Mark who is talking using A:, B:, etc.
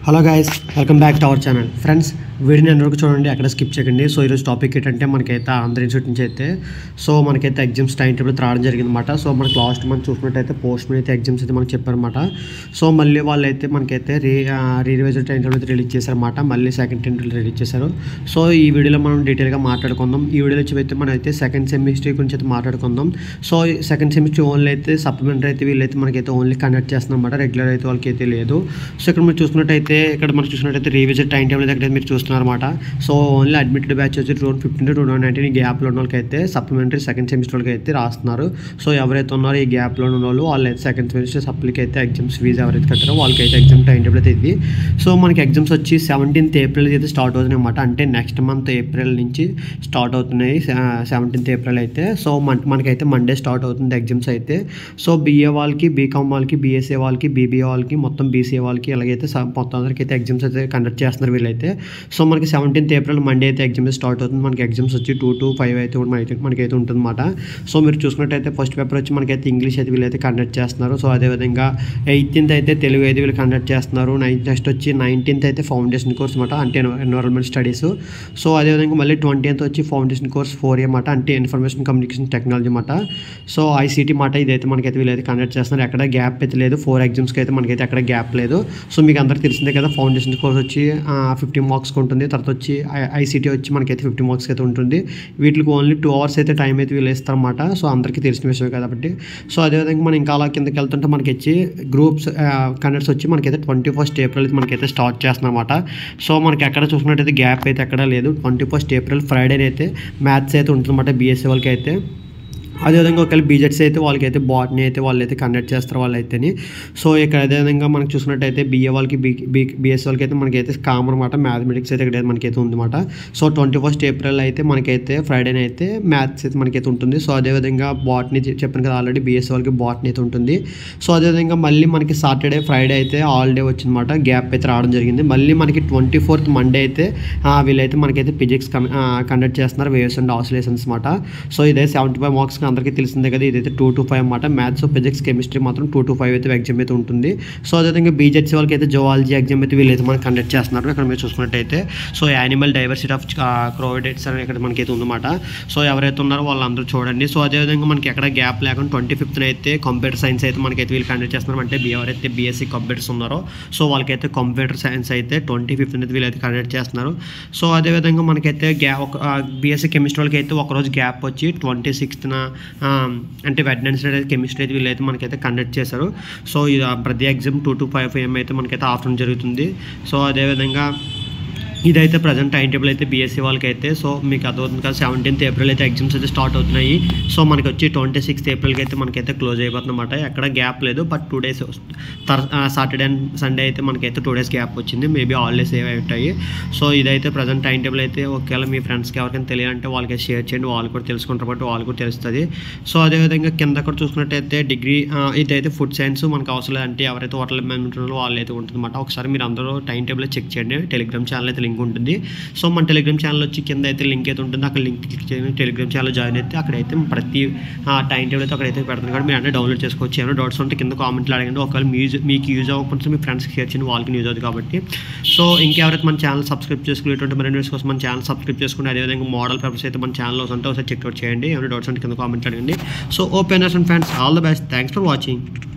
A: hello guys welcome back to our channel friends వీడియోని ఎంతవరకు చూడండి అక్కడ స్కిప్ చేయకండి సో ఈరోజు టాపిక్ ఏంటంటే మనకైతే ఆంధ్ర ఇన్స్టిట్యూట్ నుంచి అయితే సో మనకైతే ఎగ్జామ్స్ టైం టేబుల్ రావడం జరిగిందన్నమాట సో మనకి లాస్ట్ మంత్ చూసినట్టయితే పోస్ట్ మీద అయితే ఎగ్జామ్స్ అయితే మనకి చెప్పారన్నమాట సో మళ్ళీ వాళ్ళు అయితే మనకైతే రీ రీరివైజ్ టైం టేబుల్ అయితే రిలీజ్ చేశారన్నమాట మళ్ళీ సెకండ్ టైం టేబుల్ రిలీజ్ చేశారు సో ఈ వీడియోలో మనం డీటెయిల్గా మాట్లాడుకుందాం ఈ వీడియోలో వచ్చి అయితే మనం అయితే సెకండ్ సెమిస్టర్ గురించి అయితే మాట్లాడుకుందాం సో సెకండ్ సెమిస్టర్ ఓన్లీ అయితే సప్లిమెంటరీ అయితే వీళ్ళైతే మనకైతే ఓన్లీ కండక్ట్ చేస్తున్నాం అన్నమాట రెగ్యులర్ అయితే వాళ్ళకి అయితే లేదు సో ఇక్కడ మీరు చూసుకున్నట్టయితే ఇక్కడ మనం చూసినట్టయితే రీవిజిట్ టైం టేబుల్ దగ్గర మీరు చూస్తున్నారు అనమాట సో ఓన్లీ అడ్మిటెడ్ బ్యాచ్ వచ్చి two thousand fifteen to two thousand nineteen ఈ గ్యాప్లో ఉన్న వాళ్ళకి అయితే సప్లిమెంటరీ సెకండ్ సెమిస్టర్ వాళ్ళకి అయితే రాస్తున్నారు సో ఎవరైతే ఉన్నారో ఈ గ్యాప్లో ఉన్న వాళ్ళు వాళ్ళు అయితే సెకండ్ సెమిస్టర్ సప్లికి అయితే ఎగ్జామ్స్ ఫీజు ఎవరైతే కట్టారో వాళ్ళకి అయితే ఎగ్జామ్ టైం టేబుల్ అయితే ఇది సో మనకి ఎగ్జామ్స్ వచ్చి సెవెంటీన్త్ ఏప్రిల్ అయితే స్టార్ట్ అవుతున్నాయి అనమాట అంటే నెక్స్ట్ మంత్ ఏప్రిల్ నుంచి స్టార్ట్ అవుతున్నాయి సెవెంటీన్త్ ఏప్రిల్ అయితే సో మన మనకైతే మండే స్టార్ట్ అవుతుంది ఎగ్జామ్స్ అయితే సో బీఏ వాళ్ళకి బీకామ్ వాళ్ళకి బీఎస్ఏ వాళ్ళకి బీబీఏ వాళ్ళకి మొత్తం బీసీఏ వాళ్ళకి అలాగైతే స- మొత్తం అందరికీ అయితే ఎగ్జామ్స్ అయితే కండక్ట్ చేస్తున్నారు వీళ్ళైతే సో మనకి సెవెంటీన్త్ ఏప్రిల్ మండే అయితే ఎగ్జామ్స్ స్టార్ట్ అవుతుంది మనకి ఎగ్జామ్స్ వచ్చి టూ టు ఫైవ్ అయితే మనకి మనకైతే ఉంటుందన్నమాట సో మీరు చూసుకున్నట్టయితే ఫస్ట్ పేపర్ వచ్చి మనకైతే ఇంగ్లీష్ అయితే వీళ్ళైతే కండక్ట్ చేస్తున్నారు సో అదేవిధంగా ఎయిటీన్త్ అయితే తెలుగు అయితే వీళ్ళు కండక్ట్ చేస్తున్నారు నైన్ నెక్స్ట్ వచ్చి నైన్టీన్త్ అయితే ఫౌండేషన్ కోర్స్ అనమాట అంటే ఎన్వైరన్మెంట్ స్టడీస్ సో అదేవిధంగా మళ్ళీ ట్వంటీన్త్ వచ్చి ఫౌండేషన్ కోర్స్ ఫోర్ అన్నమాట అంటే ఇన్ఫర్మేషన్ కమ్యూనికేషన్ టెక్నాలజీ అన్నమాట సో ఐసీటీ మాట ఇదైతే మనకైతే వీళ్ళైతే కండక్ట్ చేస్తున్నారు ఎక్కడ గ్యాప్ అయితే లేదు ఫోర్ ఎగ్జామ్స్కి అయితే మనకైతే ఎక్కడ గ్యాప్ లేదు సో మీకు అందరికీ తెలిసిందే కదా ఫౌండేషన్ కోర్స్ వచ్చి ఫిఫ్టీ మార్క్స్కి ఉంటుంది తర్వాత వచ్చి ఐసీటీ వచ్చి మనకైతే ఫిఫ్టీ మార్క్స్కి అయితే ఉంటుంది వీటికి ఓన్లీ టూ అవర్స్ అయితే టైం అయితే వీళ్ళు ఇస్తారన్నమాట సో అందరికీ తెలిసిన విషయం కాబట్టి సో అదేవిధంగా మనం ఇంకా అలా కిందకి వెళ్తుంటే మనకి వచ్చి గ్రూప్స్ కండక్ట్స్ వచ్చి మనకైతే ట్వంటీ ఫస్ట్ ఏప్రిల్ అయితే మనకైతే స్టార్ట్ చేస్తున్నాం అనమాట సో మనకి ఎక్కడ చూసుకున్నట్టయితే గ్యాప్ అయితే ఎక్కడ లేదు ట్వంటీ ఫస్ట్ ఏప్రిల్ ఫ్రైడే అయితే మ్యాథ్స్ అయితే ఉంటుందన్నమాట బీఎస్సీ వాళ్ళకి అయితే అదేవిధంగా ఒకవేళ బీజెట్స్ అయితే వాళ్ళకైతే బాట్ని అయితే వాళ్ళు అయితే కండక్ట్ చేస్తారు వాళ్ళైతేని సో ఇక్కడ అదేవిధంగా మనకి చూసినట్టయితే బీఏ వాళ్ళకి బీ బీ బీఎస్ వాళ్ళకి అయితే మనకైతే కామన్ అనమాట మ్యాథమెటిక్స్ అయితే ఇక్కడ మనకైతే ఉందన్నమాట సో ట్వంటీ ఫస్ట్ ఏప్రిల్ అయితే మనకైతే ఫ్రైడేనే అయితే మ్యాథ్స్ అయితే మనకైతే ఉంటుంది సో అదేవిధంగా బాట్ని చెప్పాను కదా ఆల్రెడీ బీఎస్ వాళ్ళకి బాట్ని అయితే ఉంటుంది సో అదేవిధంగా మళ్ళీ మనకి సాటర్డే ఫ్రైడే అయితే హాలిడే వచ్చిందన్నమాట గ్యాప్ అయితే రావడం జరిగింది మళ్ళీ మనకి ట్వంటీ ఫోర్త్ మండే అయితే ఆ, వీళ్ళైతే మనకైతే ఫిజిక్స్ కండక్ట్ చేస్తున్నారు వేవ్స్ అండ్ ఆసిలేషన్స్ అనమాట సో ఇదే సెవెంటీ ఫైవ్ మార్క్స్ అందరికీ తెలిసిందే కదా ఇదైతే టూ టు ఫైవ్ అనమాట మ్యాథ్స్ ఫిజిక్స్ కెమిస్ట్రీ మాత్రం టూ టు ఫైవ్ అయితే ఎగ్జామ్ అయితే ఉంటుంది సో అదేవిధంగా బీజెట్సీ వాళ్ళకి అయితే జువాలజీ ఎగ్జామ్ అయితే వీళ్ళైతే మనకి కండక్ట్ చేస్తున్నారు ఇక్కడ మీరు చూసుకున్నట్టయితే so animal diversity of chordates అని ఇక్కడ మనకైతే ఉందన్నమాట సో ఎవరైతే ఉన్నారో వాళ్ళందరూ చూడండి సో అదేవిధంగా మనకి ఎక్కడ గ్యాప్ లేకుండా ట్వంటీ ఫిఫ్త్ అయితే కంప్యూటర్ సైన్స్ అయితే మనకైతే వీళ్ళు కండక్ట్ చేస్తున్నారు అంటే ఎవరైతే బీఎస్సీ కంప్యూటర్స్ ఉన్నారో సో వాళ్ళకైతే కంప్యూటర్ సైన్స్ అయితే ట్వంటీ ఫిఫ్త్ అయితే వీళ్ళైతే కండక్ట్ చేస్తున్నారు సో అదేవిధంగా మనకైతే గ్యా ఒక బీఎస్సీ కెమిస్ట్రీ వాళ్ళకి అయితే ఒకరోజు గ్యాప్ వచ్చి ట్వంటీ సిక్స్త్న అంటే వెడ్నెన్స్డే అయితే కెమిస్ట్రీ అయితే వీళ్ళైతే మనకైతే కండక్ట్ చేశారు సో ఇది ఆ ప్రతి exam two to five AM అయితే మనకైతే ఆఫ్టర్నూన్ జరుగుతుంది సో అదేవిధంగా ఇదైతే ప్రజెంట్ టైం టేబుల్ అయితే బీఎస్సీ వాళ్ళకి అయితే సో మీకు అర్థమవుతుంది కదా సెవెంటీన్త్ ఏప్రిల్ అయితే ఎగ్జామ్స్ అయితే స్టార్ట్ అవుతున్నాయి సో మనకి వచ్చి ట్వంటీ సిక్స్త్ ఏప్రిల్కి అయితే మనకైతే క్లోజ్ అయిపోతుంది అనమాట ఎక్కడ గ్యాప్ లేదు but two days Saturday and Sunday అయితే మనకైతే టూ డేస్ గ్యాప్ వచ్చింది మేబీ హాలిడేస్ ఏవి ఉంటాయి సో ఇదైతే ప్రజెంట్ టైం టేబుల్ అయితే ఒకవేళ మీ ఫ్రెండ్స్కి ఎవరికైనా తెలియాలంటే వాళ్ళకి షేర్ చేయండి వాళ్ళు కూడా తెలుసుకుంటారు బట్టి వాళ్ళు కూడా తెలుస్తుంది సో అదేవిధంగా కింద కూడా చూసుకున్నట్టయితే డిగ్రీ ఇదైతే ఫుడ్ సైన్స్ మనకు అవసరం లేదంటే ఎవరైతే హోటల్ మేనేజ్మెంట్ ఉన్నారో వాళ్ళు అయితే ఉంటుందన్నమాట ఒకసారి మీరు అందరూ టైం టేబుల్ చెక్ చేయండి టెలిగ్రామ్ ఛానల్ అయితే లింక్ ఉంటుంది సో మన టెలిగ్రామ్ ఛానల్ వచ్చి కింద అయితే లింక్ అయితే ఉంటుంది అక్కడ లింక్ క్లిక్ చేయండి టెలిగ్రామ్ ఛానల్ జాయిన్ అయితే అక్కడైతే ప్రతి టైం టేబుల్ అయితే అక్కడైతే పెడుతుంది కాబట్టి మీరు అన్నీ డౌన్లోడ్ చేసుకోవచ్చు ఏమైనా డౌట్స్ ఉంటే కింద కామెంట్లు అడగండి ఒకవేళ మీ యూజ్ మీకు యూజ్ అవ్వకపోతే మీ ఫ్రెండ్స్కి షేర్ చేయండి వాళ్ళకి యూజ్ అవుతుంది కాబట్టి సో ఇంకెవరైతే మన ఛానల్ సబ్స్క్రైబ్ చేసుకునేటువంటి మరిన్ని వీడియోస్ కోసం మన ఛానల్ సబ్స్క్రైబ్ చేసుకుని అదేవిధంగా మోడల్ పేపర్స్ అయితే మన ఛానల్లో ఉంటే ఒకసారి చెక్అవుట్ చేయండి ఏమైనా డౌట్స్ ఉంటే కింద కామెంట్ అడగండి so openers and friends all the best thanks for watching